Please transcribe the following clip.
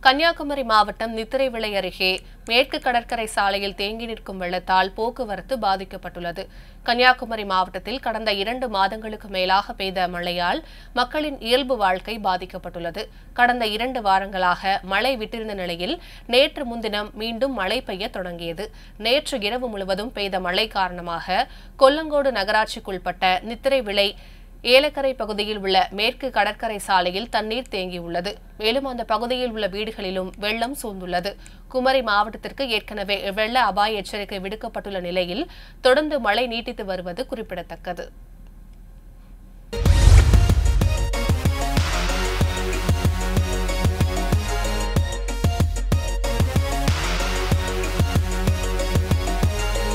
கன்னியாகுமரி மாவட்டம் நித்திரைவிளை அருகே மேற்கு கடற்கரை சாலையில் தேங்கி நிற்கும் வெள்ளத்தால் போக்குவரத்து பாதிக்கப்பட்டுள்ளது கன்னியாகுமரி மாவட்டத்தில் கடந்த இரண்டு மாதங்களுக்கு மேலாக பெய்த மழையால் மக்களின் இயல்பு வாழ்க்கை பாதிக்கப்பட்டுள்ளது கடந்த இரண்டு வாரங்களாக மழை விட்டிருந்த நிலையில் நேற்று முன்தினம் மீண்டும் மழை பெய்ய தொடங்கியது நேற்று இரவு முழுவதும் பெய்த மழை காரணமாக கொல்லங்கோடு நகராட்சிக்குட்பட்ட நித்திரைவிளை ஏலக்கரை பகுதியில் உள்ள மேற்கு கடற்கரை சாலையில் தண்ணீர் தேங்கியுள்ளது மேலும் அந்த பகுதியில் உள்ள வீடுகளிலும் வெள்ளம் சூழ்ந்துள்ளது குமரி மாவட்டத்திற்கு ஏற்கனவே வெள்ள அபாய எச்சரிக்கை விடுக்கப்பட்டுள்ள நிலையில் தொடர்ந்து மழை நீட்டித்து வருவது குறிப்பிடத்தக்கது